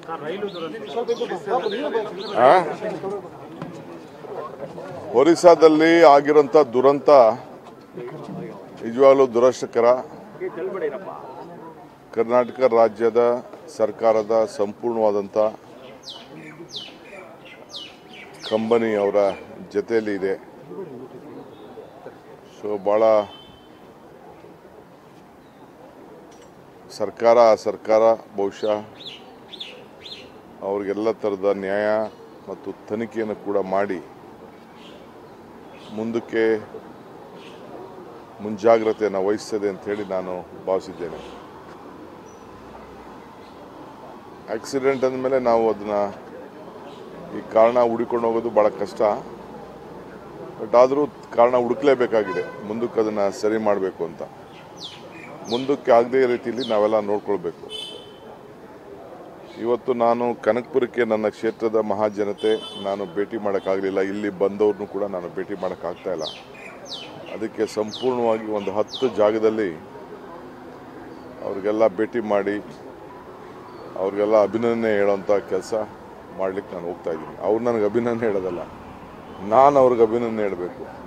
ಆ? ಒರಿಸ್ಸಾದಲ್ಲಿ ಆಗಿರೋಂಥ ದುರಂತ ನಿಜವಾಗ್ಲೂ ದುರಷ್ಟಕರ ಕರ್ನಾಟಕ ರಾಜ್ಯದ ಸರ್ಕಾರದ ಸಂಪೂರ್ಣವಾದಂಥ ಕಂಬನಿ ಅವರ ಜೊತೆಯಲ್ಲಿ ಇದೆ ಸೊ ಭಾಳ ಸರ್ಕಾರ ಆ ಸರ್ಕಾರ ಬಹುಶಃ ಅವ್ರಿಗೆಲ್ಲ ಥರದ ನ್ಯಾಯ ಮತ್ತು ತನಿಖೆಯನ್ನು ಕೂಡ ಮಾಡಿ ಮುಂದಕ್ಕೆ ಮುಂಜಾಗ್ರತೆಯನ್ನು ವಹಿಸ್ತದೆ ಅಂತ ಹೇಳಿ ನಾನು ಭಾವಿಸಿದ್ದೇನೆ ಆಕ್ಸಿಡೆಂಟ್ ಅಂದಮೇಲೆ ನಾವು ಅದನ್ನ ಈ ಕಾರಣ ಹುಡುಕೊಂಡು ಹೋಗೋದು ಭಾಳ ಕಷ್ಟ ಬಟ್ ಆದರೂ ಕಾರಣ ಹುಡುಕ್ಲೇಬೇಕಾಗಿದೆ ಮುಂದಕ್ಕೆ ಅದನ್ನು ಸರಿ ಮಾಡಬೇಕು ಅಂತ ಮುಂದಕ್ಕೆ ಆಗದೇ ರೀತಿಯಲ್ಲಿ ನಾವೆಲ್ಲ ನೋಡ್ಕೊಳ್ಬೇಕು ಇವತ್ತು ನಾನು ಕನಕಪುರಕ್ಕೆ ನನ್ನ ಕ್ಷೇತ್ರದ ಮಹಾಜನತೆ ನಾನು ಭೇಟಿ ಮಾಡೋಕ್ಕಾಗಲಿಲ್ಲ ಇಲ್ಲಿ ಬಂದವ್ರನ್ನೂ ಕೂಡ ನಾನು ಭೇಟಿ ಮಾಡೋಕ್ಕಾಗ್ತಾ ಇಲ್ಲ ಅದಕ್ಕೆ ಸಂಪೂರ್ಣವಾಗಿ ಒಂದು ಹತ್ತು ಜಾಗದಲ್ಲಿ ಅವ್ರಿಗೆಲ್ಲ ಭೇಟಿ ಮಾಡಿ ಅವ್ರಿಗೆಲ್ಲ ಅಭಿನಂದನೆ ಹೇಳೋಂಥ ಕೆಲಸ ಮಾಡ್ಲಿಕ್ಕೆ ನಾನು ಹೋಗ್ತಾ ಇದ್ದೀನಿ ಅವ್ರು ನನಗೆ ಅಭಿನಂದನೆ ಹೇಳೋದಲ್ಲ ನಾನು ಅವ್ರಿಗೆ ಅಭಿನಂದನೆ ಹೇಳಬೇಕು